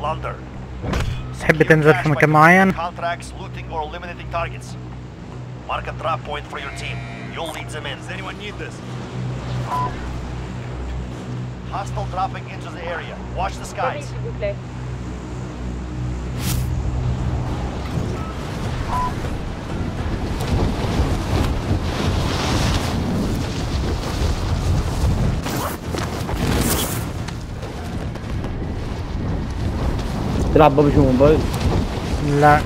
Thunder. تحب تنزل في مكان معين Contracts, looting, or eliminating targets. Mark a drop point for your team. You'll lead them in. Does anyone need this? Hostile dropping into the area. Watch the skies. s'il vous plaît. تلعب بابجي موبايل لا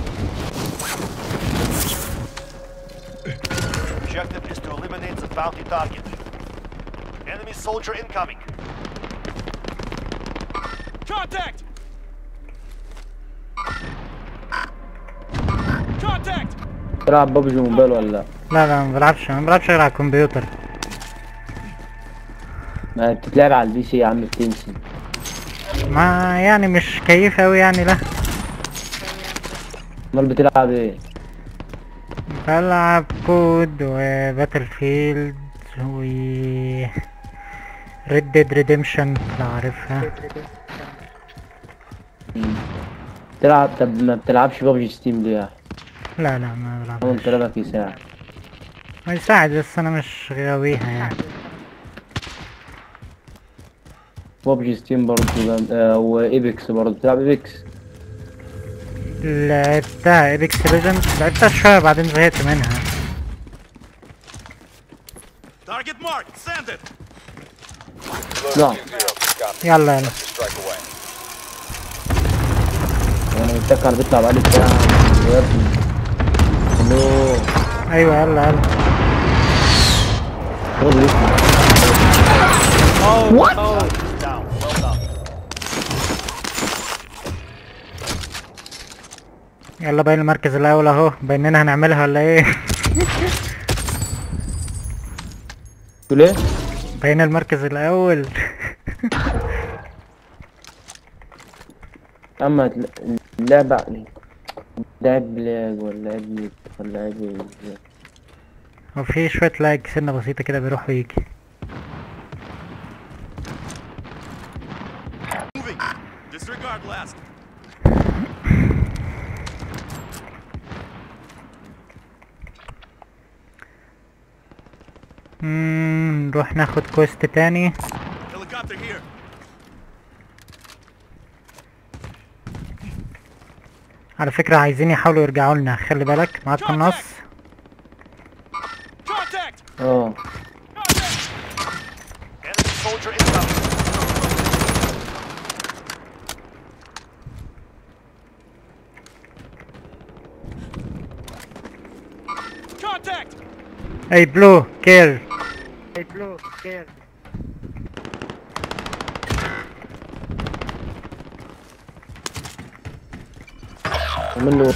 Objective is to eliminate the bounty target. Enemy soldier incoming. Contact! Contact! تلعب بابجي موبايل ولا لا لا لا ما بلعبش ما بلعبش غير على الكمبيوتر ما بتتلعب على البي سي يا عم بتنسي ما يعني مش كيف اوي يعني لا امال بتلعب ايه بلعب كود وباتل فيلد و ريد ديد ريديمشن لو عارفها تلعب طب ما بتلعبش بابجي ستيم ليه يا أحمد؟ لا لا ما هو بلعبش انت لعبك يساعد ما يساعد بس انا مش غاويها يعني بابجي ستيم برضه جامد- آه وايبكس برضه بتلعب ايبكس لعبتها ايبكس ليجند لعبتها شوية بعدين زهقت منها Target marked. Send it. لا يلا يلا انا متذكر بيطلع بقالي ساعة يا ابني الو ايوه يلا يلا خد اسمي Down. Well done. يلا باين المركز الاول اهو بيننا هنعملها ولا ايه تقول ايه؟ باين المركز الاول اما تل- اللعبة لعب لاج ولا لعب ميت ولا لعب إيه؟ هو في شوية لاج سنة بسيطة كده بيروح ويجي Moving. Disregard last. مم، نروح ناخد كوست تاني Helicopter here. على فكرة عايزين يحاولوا يرجعوا لنا خلي بالك معاك قناص Contact. اه Enemy soldier incoming. Contact. اي بلو كير اي بلو كير عمل له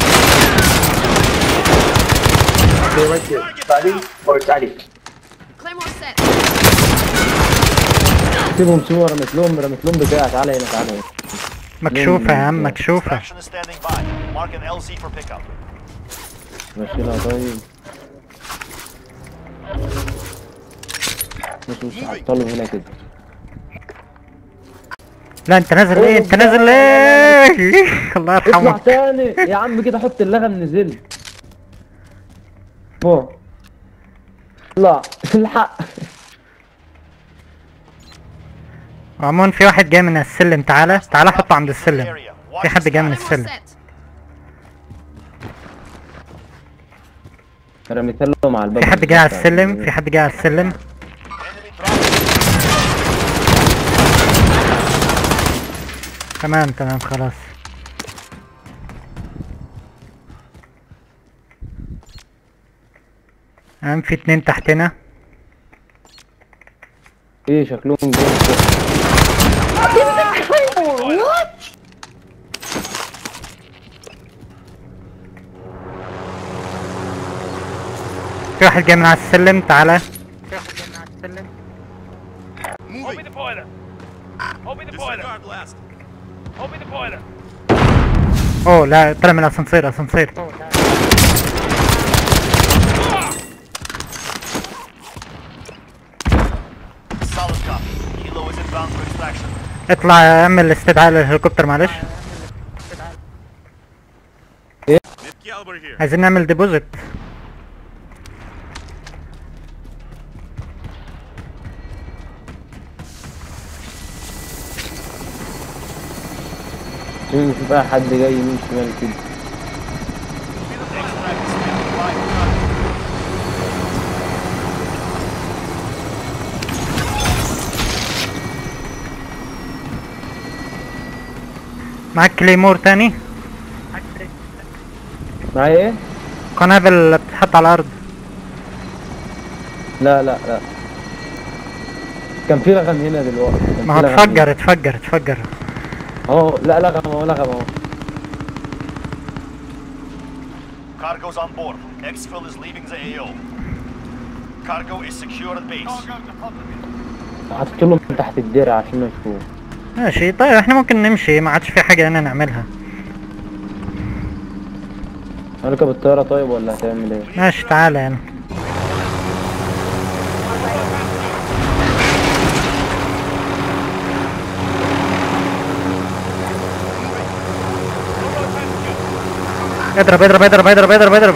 Claymore set. سيبهم سيبهم رميت لهم رميت لهم بتاع تعالى هنا تعالى هنا مكشوفة يا عم مكشوفة Extraction is standing by. Mark an LZ for pickup. ماشيلها طيب مش مش هعطله هنا كده لا انت نازل ليه انت نازل ليه الله اطلع يرحمك تاني يا عم كده حط اللغم نزل فوق لا الحق عموما في واحد جاي من السلم تعالى تعالى حطه عند السلم Area. Watch في the حد جاي من skies. Claymore السلم set. رميت لهم على الباب في حد جاي على السلم في حد جاي على السلم Enemy dropping. تمام تمام خلاص تمام في اتنين تحتنا ايه شكلهم جاي في واحد جاي من على السلم تعالى Moving. Open the boiler. Open the boiler. Disregard last. Open the boiler. اوه لا طلع من الاسانسير اسانسير Solid copy. Kilo is inbound for extraction. اطلع اعمل استدعاء للهليكوبتر معلش caliber here. عايزين نعمل ديبوزيت شوف بقى حد جاي يمين شمال كده معاك كليمور تاني معايا ايه؟ قنابل اللي بتتحط على الارض لا لا لا كان في لغم هنا دلوقتي كان ما في هو لغم اتفجر هنا. اتفجر اتفجر اهو لا لغم اهو لغم اهو Cargo's on board. Exfil is leaving the AO. Cargo is secure at base. حطيت له من تحت الدرع عشان ما يشوف ماشي طيب احنا ممكن نمشي ما عادش في حاجة هنا نعملها هنركب الطيارة طيب ولا هتعمل ايه؟ ماشي تعالى يعني اضرب اضرب اضرب اضرب اضرب اضرب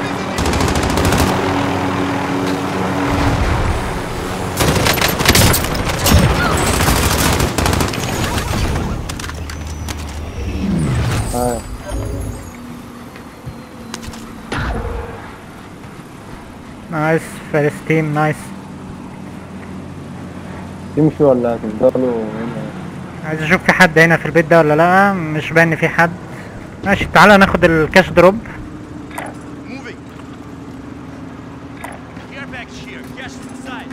اه نايس فيرست تيم نايس تمشي ولا هتفضلوا هنا؟ عايز اشوف في حد هنا في البيت ده ولا لا مش باين إن في حد ماشي تعالى ناخد الكاش دروب Moving. Airbags here. Cash inside.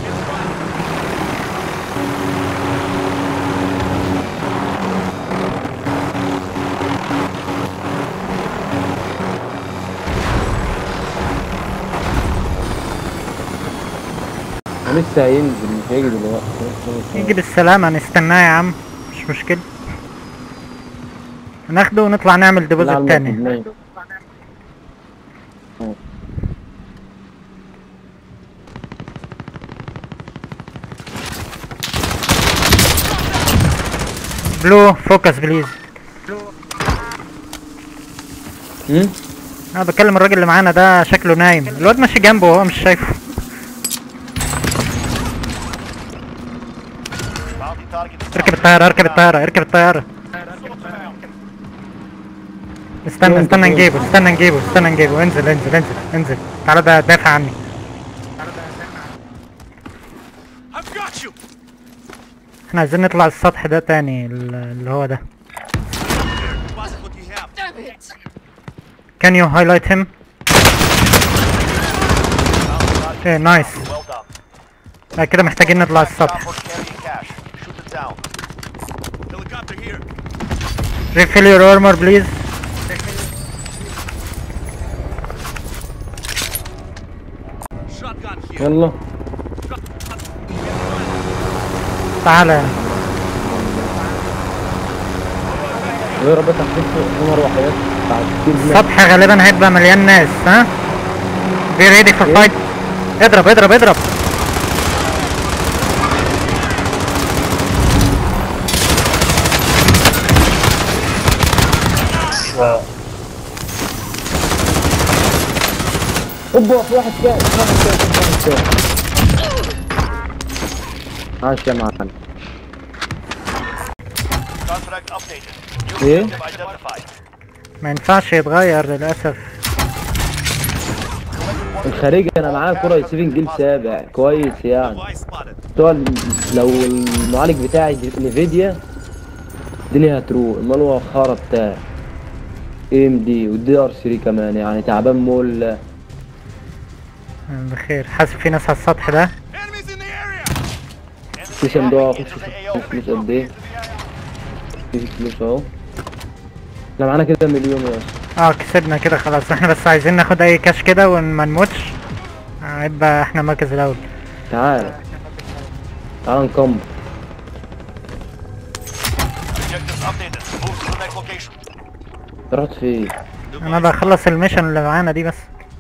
هو لسه هينزل مش هيجي دلوقتي يجي بالسلامة نستناه يا عم مش مشكلة ناخده ونطلع نعمل ديبوزيت تاني بلو فوكس بليز هم؟ انا بكلم الراجل اللي معانا ده شكله نايم الواد ماشي جنبه وهو مش شايفه Bounty target is اركب الطيارة اركب الطيارة اركب الطيارة استنى استنى نجيبه استنى نجيبه استنى نجيبه انزل انزل انزل انزل تعالى ده دافع عني I've got you. احنا عايزين نطلع السطح ده تاني ال- اللي هو ده Deposit what you have. Damn it! Can you highlight him? ايه نايس Well done. لا كده محتاجين نطلع السطح Chopper carrying cash. Shoot it down. Helicopter here. refill your armor please Shotgun here. يلا تعالى يا رب تحت عمر وحياة بعد كتير من السطح غالبا هيبقى مليان ناس ها be ready for fight اضرب اضرب اضرب اوبا في واحد تاني في واحد تاني في واحد تاني عاش يا معلم Contract updated. New ايه؟ objective identified. ما ينفعش يتغير للاسف الخارجي انا معايا كرة 7 جيل سابع كويس يعني Device spotted. بتوع ال- لو المعالج بتاعي نفيديا الدنيا هتروق امال هو الخرا بتاعي ام دي والدي ار 3 كمان يعني تعبان مول بخير حاسب في ناس على السطح ده Enemies in the area. في صندوق Into اخش the اشوف AO. فلوس قد ايه في فلوس اهو احنا معانا كده مليون يا اسطى اه كسبنا كده خلاص احنا بس عايزين ناخد اي كاش كده وما نموتش هيبقى احنا المركز الاول تعال تعال نكمل Objectives updated. Move to the next location. رحت فين انا بخلص الميشن اللي معانا دي بس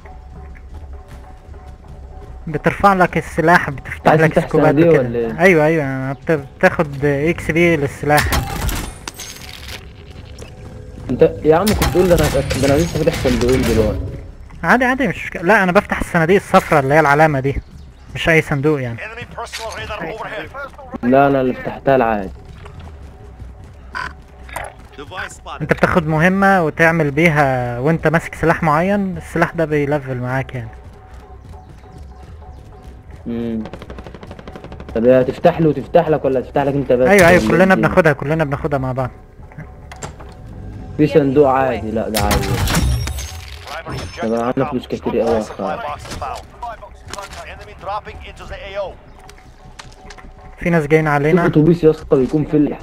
بترفع لك السلاح بتفتح عايز لك تفتح سكوبات صناديق وكده ولا ايه؟ ايوه ايوه بت- بتاخد اكس بي للسلاح انت يا عم كنت تقول لي انا هتأكد انا لسه فاتح صندوقين دلوقتي عادي عادي مش مشكلة. لا انا بفتح الصناديق الصفراء اللي هي العلامة دي مش اي صندوق يعني Enemy personal radar overhead. لا انا اللي فتحتها العادي Device spotted. انت بتاخد مهمة وتعمل بيها وانت ماسك سلاح معين السلاح ده بيلفل معاك يعني امم طب هي هتفتح له وتفتح لك ولا هتفتح لك انت بس ايوه ايوه ولا كلنا إيه؟ بناخدها كلنا بناخدها مع بعض في صندوق عادي لا ده عادي Primary objective طب عندنا accomplished. فلوس كتير قوي يا Supply أخوان. box found. Enemy dropping into the AO. في ناس جايين شوف علينا اتوبيس يا اسطى بيكون في ال...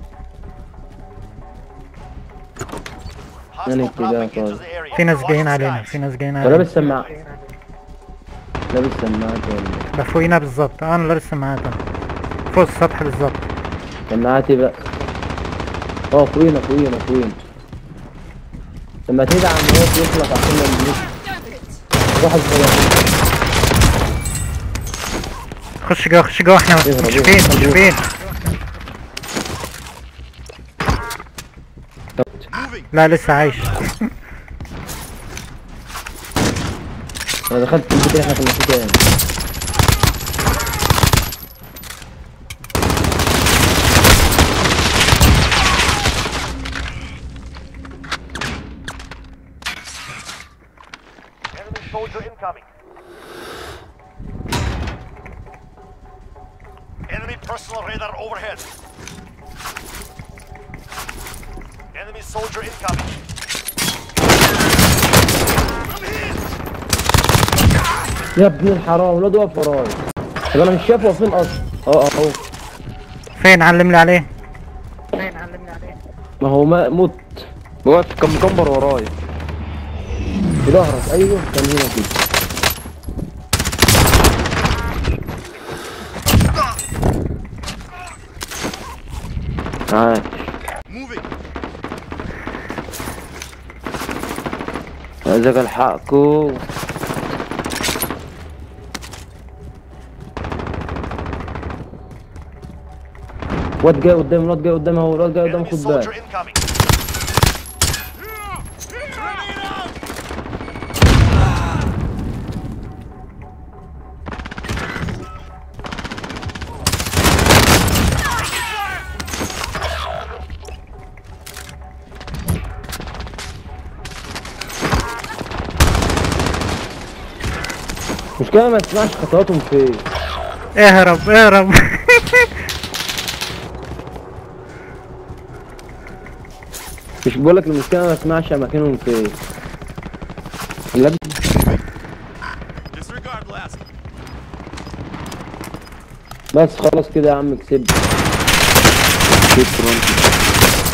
Hostile يعني كده dropping into طيب. the area. في ناس Watch جايين the علينا skies. في ناس جايين طب علينا لابس سماعة لابس سماعات ولا ده فوقينا بالظبط اه انا لابس سماعات اه. فوق السطح بالظبط سماعات ايه بقى اه فوقينا فوقينا فوقينا لما تدعم هو يخلص عشان ما نجيش واحد صغير خش جوه خش جوه احنا اهرب، مش اهرب، فين مش اهرب. فين لا لسه عايش انا دخلت البيت اللي احنا كنا فيه تاني Enemy soldier incoming. Enemy personal radar overhead. Enemy soldier incoming. يا ابن الحرام الواد واقف ورايا طب انا مش شايفه هو فين اصلا اه اه اهو فين علم لي عليه ما هو ما مت واقف كان مكمبر ورايا في ظهرك ايوه كان هنا كده عاش عايزك الحقكو واد جاي قدام واد جاي قدام اهو الواد جاي قدام Enemy خد soldier بالك incoming. مشكلة ما تسمعش خطواتهم فين اهرب اهرب مش بقولك المشكلة ما اسمعش اماكنهم فين اللاب Disregard last. بس خلاص كده يا عم كسبت شكرا